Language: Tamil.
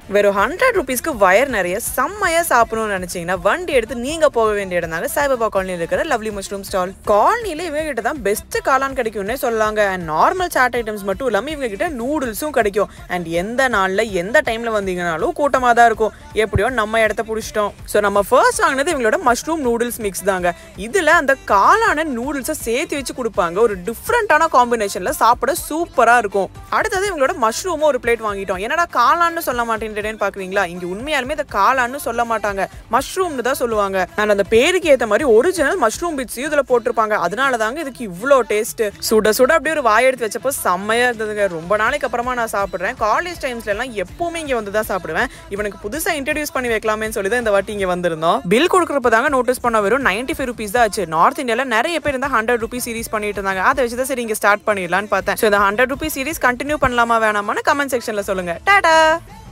வெறும் ஹண்ட்ரட் ருபீஸ்க்கு வயர் நிறைய செம்மையா சாப்பிடணும்னு நினைச்சீங்கன்னா வண்டி எடுத்து நீங்க போக வேண்டிய இடம் தாங்க சாய்பாபா காலனியில் இருக்கிற லவ்லி மஷ்ரூம் ஸ்டால் காலனில இவங்க கிட்ட தான் பெஸ்ட் காளான் கிடைக்கும்னே சொல்லாங்க அண்ட் நார்மல் சாட் ஐட்டம்ஸ் மட்டும் இல்லாம இவங்க கிட்ட நூடுல்ஸும் கிடைக்கும் அண்ட் எந்த நாள்ல எந்த டைம்ல வந்தீங்கனாலும் கூட்டமா தான் இருக்கும் எப்படியோ நம்ம இடத்த பிடிச்சிட்டோம் ஸோ நம்ம ஃபர்ஸ்ட் வாங்கினது இவங்களோட மஷ்ரூம் நூடுல்ஸ் மிக்ஸ் தாங்க இதுல அந்த காளான நூடுல்ஸை சேர்த்து வச்சு கொடுப்பாங்க ஒரு டிஃப்ரெண்டான காம்பினேஷன்ல சாப்பிட சூப்பரா இருக்கும் அடுத்தது இவங்களோட மஷ்ரூமும் ஒரு பிளேட் வாங்கிட்டோம் என்னடா காளான்னு சொல்ல மாட்டேன்றேன்னு பாக்குறீங்களா இங்க உண்மையாலுமே இந்த காளான்னு சொல்ல மாட்டாங்க மஷ்ரூம்னு தான் சொல்லுவாங்க அண்ட் அந்த பேருக்கு ஏத்த மாதிரி ஒரிஜினல் மஷ்ரூம் பிட்ஸையும் இதுல போட்டிருப்பாங்க அதனால தாங்க இதுக்கு இவ்வளோ டேஸ்ட் சுட சுட அப்படியே ஒரு வாய் எடுத்து வச்சப்போ செம்மையா இருந்ததுங்க ரொம்ப நாளைக்கு அப்புறமா நான் சாப்பிடுறேன் காலேஜ் டைம்ஸ்ல எல்லாம் எப்பவுமே இங்க வந்து தான் சாப்பிடுவேன் இவனுக்கு புதுசா இன்ட்ரடியூஸ் பண்ணி வைக்கலாமேன்னு சொல்லி தான் இந்த வாட்டி இங்க வந்திருந்தோம் பில் கொடுக்குறப்ப தாங்க நோட்டீஸ் பண்ண வெறும் நைன்டி ஃபைவ் ருபீஸ் தான் ஆச்சு நார்த் இந்தியால நிறைய பேர் இந்த ஹண்ட்ரட் ருபீஸ் சீரிஸ் பண்ணிட்டு இருந்தாங்க அதை வச்சு தான் சரி இங்க ஸ்டார்ட் பண்ணிடலாம்னு பார்த்தேன் ஸோ இந்த ஹண்ட்ரட் ருபீஸ் சீரிஸ் கண்டினியூ பண்ணலாமா வேணாமான்னு கமெண்ட் செக்ஷன்ல சொல்லுங்க டாடா